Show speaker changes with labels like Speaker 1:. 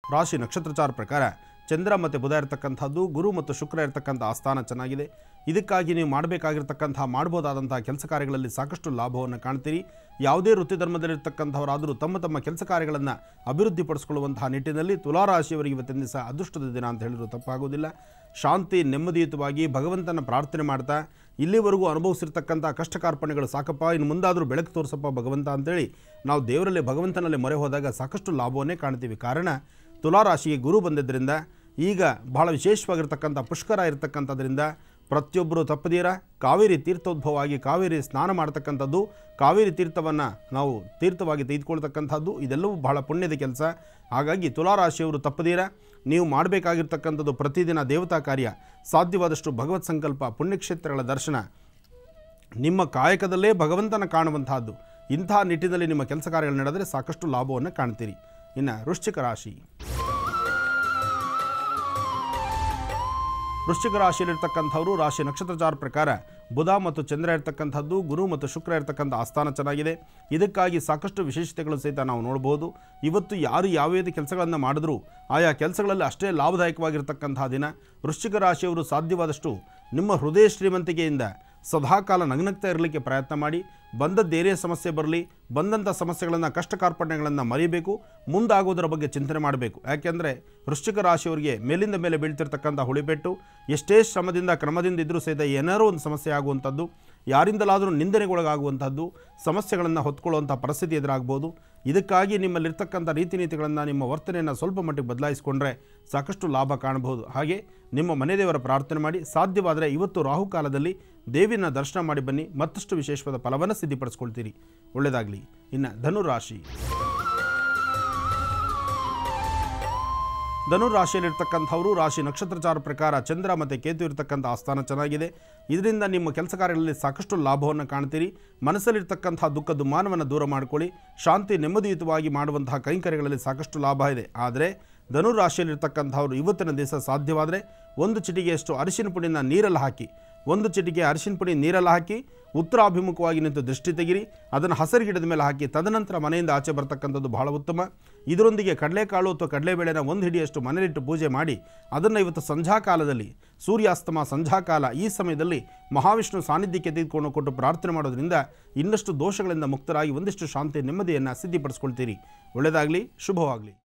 Speaker 1: ರಾಶಿ ನಕ್ಷತ್ರಚಾರ ಪ್ರಕಾರ ಚಂದ್ರ ಮತ್ತು ಬುಧ ಇರತಕ್ಕಂಥದ್ದು ಗುರು ಮತ್ತು ಶುಕ್ರ ಇರತಕ್ಕಂಥ ಆಸ್ಥಾನ ಚೆನ್ನಾಗಿದೆ ಇದಕ್ಕಾಗಿ ನೀವು ಮಾಡಬೇಕಾಗಿರ್ತಕ್ಕಂಥ ಮಾಡ್ಬೋದಾದಂಥ ಕೆಲಸ ಕಾರ್ಯಗಳಲ್ಲಿ ಸಾಕಷ್ಟು ಲಾಭವನ್ನು ಕಾಣ್ತೀರಿ ಯಾವುದೇ ವೃತ್ತಿ ಧರ್ಮದಲ್ಲಿರ್ತಕ್ಕಂಥವರಾದರೂ ತಮ್ಮ ತಮ್ಮ ಕೆಲಸ ಕಾರ್ಯಗಳನ್ನು ಅಭಿವೃದ್ಧಿಪಡಿಸ್ಕೊಳ್ಳುವಂತಹ ನಿಟ್ಟಿನಲ್ಲಿ ತುಲಾರಾಶಿಯವರಿಗೆ ಇವತ್ತಿನ ದಿವಸ ಅದೃಷ್ಟದ ದಿನ ಅಂತ ಹೇಳಿದ್ರು ತಪ್ಪಾಗೋದಿಲ್ಲ ಶಾಂತಿ ನೆಮ್ಮದಿಯುತವಾಗಿ ಭಗವಂತನ ಪ್ರಾರ್ಥನೆ ಮಾಡ್ತಾ ಇಲ್ಲಿವರೆಗೂ ಅನುಭವಿಸಿರ್ತಕ್ಕಂಥ ಕಷ್ಟ ಕಾರ್ಪಣ್ಯಗಳು ಸಾಕಪ್ಪ ಇನ್ನು ಮುಂದಾದರೂ ಬೆಳಕು ತೋರಿಸಪ್ಪ ಭಗವಂತ ಅಂತೇಳಿ ನಾವು ದೇವರಲ್ಲಿ ಭಗವಂತನಲ್ಲಿ ಮೊರೆ ಹೋದಾಗ ಸಾಕಷ್ಟು ಲಾಭವನ್ನೇ ಕಾಣ್ತೀವಿ ಕಾರಣ ತುಲಾರಾಶಿಗೆ ಗುರು ಬಂದಿದ್ದರಿಂದ ಈಗ ಬಹಳ ವಿಶೇಷವಾಗಿರ್ತಕ್ಕಂಥ ಪುಷ್ಕರ ಇರತಕ್ಕಂಥದ್ರಿಂದ ಪ್ರತಿಯೊಬ್ಬರು ತಪ್ಪದೀರ ಕಾವೇರಿ ತೀರ್ಥೋದ್ಭವವಾಗಿ ಕಾವೇರಿ ಸ್ನಾನ ಮಾಡ್ತಕ್ಕಂಥದ್ದು ಕಾವೇರಿ ತೀರ್ಥವನ್ನು ನಾವು ತೀರ್ಥವಾಗಿ ತೆಗೆದುಕೊಳ್ತಕ್ಕಂಥದ್ದು ಇದೆಲ್ಲವೂ ಬಹಳ ಪುಣ್ಯದ ಕೆಲಸ ಹಾಗಾಗಿ ತುಲಾರಾಶಿಯವರು ತಪ್ಪದೀರ ನೀವು ಮಾಡಬೇಕಾಗಿರ್ತಕ್ಕಂಥದ್ದು ಪ್ರತಿದಿನ ದೇವತಾ ಕಾರ್ಯ ಸಾಧ್ಯವಾದಷ್ಟು ಭಗವತ್ ಸಂಕಲ್ಪ ಪುಣ್ಯಕ್ಷೇತ್ರಗಳ ದರ್ಶನ ನಿಮ್ಮ ಕಾಯಕದಲ್ಲೇ ಭಗವಂತನ ಕಾಣುವಂತಹದ್ದು ಇಂಥ ನಿಟ್ಟಿನಲ್ಲಿ ನಿಮ್ಮ ಕೆಲಸ ಕಾರ್ಯಗಳು ನಡೆದರೆ ಸಾಕಷ್ಟು ಲಾಭವನ್ನು ಕಾಣ್ತೀರಿ ಇನ್ನು ವೃಶ್ಚಿಕ ರಾಶಿ ವೃಶ್ಚಿಕ ರಾಶಿಯಲ್ಲಿರ್ತಕ್ಕಂಥವರು ರಾಶಿ ನಕ್ಷತ್ರಚಾರ ಪ್ರಕಾರ ಬುಧ ಮತ್ತು ಚಂದ್ರ ಇರ್ತಕ್ಕಂಥದ್ದು ಗುರು ಮತ್ತು ಶುಕ್ರ ಇರ್ತಕ್ಕಂಥ ಆಸ್ಥಾನ ಚೆನ್ನಾಗಿದೆ ಇದಕ್ಕಾಗಿ ಸಾಕಷ್ಟು ವಿಶೇಷತೆಗಳು ಸಹಿತ ನಾವು ನೋಡ್ಬೋದು ಇವತ್ತು ಯಾರು ಯಾವ ರೀತಿ ಕೆಲಸಗಳನ್ನು ಮಾಡಿದ್ರೂ ಆಯಾ ಕೆಲಸಗಳಲ್ಲಿ ಅಷ್ಟೇ ಲಾಭದಾಯಕವಾಗಿರ್ತಕ್ಕಂತಹ ದಿನ ವೃಶ್ಚಿಕ ರಾಶಿಯವರು ಸಾಧ್ಯವಾದಷ್ಟು ನಿಮ್ಮ ಹೃದಯ ಶ್ರೀಮಂತಿಕೆಯಿಂದ ಸದಾಕಾಲ ನಗ್ನಗ್ತಾ ಇರಲಿಕ್ಕೆ ಪ್ರಯತ್ನ ಮಾಡಿ ಬಂದದ್ದೇನೇ ಸಮಸ್ಯೆ ಬರಲಿ ಬಂದಂಥ ಸಮಸ್ಯೆಗಳನ್ನು ಕಷ್ಟ ಕಾರ್ಪಣ್ಯಗಳನ್ನು ಮರಿಬೇಕು ಮುಂದಾಗೋದರ ಬಗ್ಗೆ ಚಿಂತನೆ ಮಾಡಬೇಕು ಯಾಕೆಂದರೆ ವೃಶ್ಚಿಕ ರಾಶಿಯವರಿಗೆ ಮೇಲಿಂದ ಮೇಲೆ ಬೀಳ್ತಿರ್ತಕ್ಕಂಥ ಹುಳಿಪೆಟ್ಟು ಎಷ್ಟೇ ಶ್ರಮದಿಂದ ಕ್ರಮದಿಂದ ಇದ್ದರೂ ಸಹಿತ ಏನಾರೋ ಒಂದು ಸಮಸ್ಯೆ ಆಗುವಂಥದ್ದು ಯಾರಿಂದಲಾದರೂ ನಿಂದನೆಗೊಳಗಾಗುವಂಥದ್ದು ಸಮಸ್ಯೆಗಳನ್ನು ಹೊತ್ಕೊಳ್ಳುವಂಥ ಪರಿಸ್ಥಿತಿ ಎದುರಾಗ್ಬೋದು ಇದಕ್ಕಾಗಿ ನಿಮ್ಮಲ್ಲಿರ್ತಕ್ಕಂಥ ರೀತಿ ನೀತಿಗಳನ್ನು ನಿಮ್ಮ ವರ್ತನೆಯನ್ನು ಸ್ವಲ್ಪ ಮಟ್ಟಿಗೆ ಬದಲಾಯಿಸಿಕೊಂಡ್ರೆ ಸಾಕಷ್ಟು ಲಾಭ ಕಾಣಬಹುದು ಹಾಗೆ ನಿಮ್ಮ ಮನೆ ದೇವರ ಪ್ರಾರ್ಥನೆ ಮಾಡಿ ಸಾಧ್ಯವಾದರೆ ಇವತ್ತು ರಾಹುಕಾಲದಲ್ಲಿ ದೇವಿನ ದರ್ಶನ ಮಾಡಿ ಬನ್ನಿ ಮತ್ತಷ್ಟು ವಿಶೇಷವಾದ ಫಲವನ್ನು ಸಿದ್ಧಿಪಡಿಸ್ಕೊಳ್ತೀರಿ ಒಳ್ಳೆಯದಾಗಲಿ ಇನ್ನು ಧನುರಾಶಿ ಧನುರ್ ರಾಶಿಯಲ್ಲಿರ್ತಕ್ಕಂಥವರು ರಾಶಿ ನಕ್ಷತ್ರಚಾರ ಪ್ರಕಾರ ಚಂದ್ರ ಮತ್ತು ಕೇತು ಇರತಕ್ಕಂಥ ಆಸ್ಥಾನ ಚೆನ್ನಾಗಿದೆ ಇದರಿಂದ ನಿಮ್ಮ ಕೆಲಸ ಕಾರ್ಯಗಳಲ್ಲಿ ಸಾಕಷ್ಟು ಲಾಭವನ್ನು ಕಾಣ್ತೀರಿ ಮನಸ್ಸಲ್ಲಿರ್ತಕ್ಕಂಥ ದುಃಖ ದುಮ್ಮಾನವನ್ನು ದೂರ ಮಾಡ್ಕೊಳ್ಳಿ ಶಾಂತಿ ನೆಮ್ಮದಿಯುತವಾಗಿ ಮಾಡುವಂತಹ ಕೈಂಕರ್ಯಗಳಲ್ಲಿ ಸಾಕಷ್ಟು ಲಾಭ ಇದೆ ಆದರೆ ಧನುರ್ ರಾಶಿಯಲ್ಲಿರ್ತಕ್ಕಂಥವ್ರು ಇವತ್ತಿನ ದಿವಸ ಸಾಧ್ಯವಾದರೆ ಒಂದು ಚಿಟಿಗೆಯಷ್ಟು ಅರಿಶಿನ ಪುಡಿನ ನೀರಲ್ಲಿ ಹಾಕಿ ಒಂದು ಚಿಟಿಕೆ ಅರಿಶಿನ ಪುಡಿ ನೀರಲ್ಲಿ ಹಾಕಿ ಉತ್ತರ ಅಭಿಮುಖವಾಗಿ ನಿಂತು ದೃಷ್ಟಿ ತೆಗಿರಿ ಅದನ್ನು ಹಸಿರು ಗಿಡದ ಮೇಲೆ ಹಾಕಿ ತದನಂತರ ಮನೆಯಿಂದ ಆಚೆ ಬರ್ತಕ್ಕಂಥದ್ದು ಬಹಳ ಉತ್ತಮ ಇದರೊಂದಿಗೆ ಕಡಲೆಕಾಳು ಅಥವಾ ಕಡಲೆಬೇಳೆನ ಒಂದು ಹಿಡಿಯಷ್ಟು ಮನೆಯಲ್ಲಿಟ್ಟು ಪೂಜೆ ಮಾಡಿ ಅದನ್ನು ಇವತ್ತು ಸಂಧ್ಯಾಕಾಲದಲ್ಲಿ ಸೂರ್ಯಾಸ್ತಮ ಸಂಧ್ಯಾಕಾಲ ಈ ಸಮಯದಲ್ಲಿ ಮಹಾವಿಷ್ಣು ಸಾನ್ನಿಧ್ಯಕ್ಕೆ ತೆಗೆದುಕೊಂಡು ಕೊಟ್ಟು ಪ್ರಾರ್ಥನೆ ಮಾಡೋದ್ರಿಂದ ಇನ್ನಷ್ಟು ದೋಷಗಳಿಂದ ಮುಕ್ತರಾಗಿ ಒಂದಿಷ್ಟು ಶಾಂತಿ ನೆಮ್ಮದಿಯನ್ನು ಸಿದ್ಧಿಪಡಿಸ್ಕೊಳ್ತೀರಿ ಒಳ್ಳೆಯದಾಗಲಿ ಶುಭವಾಗಲಿ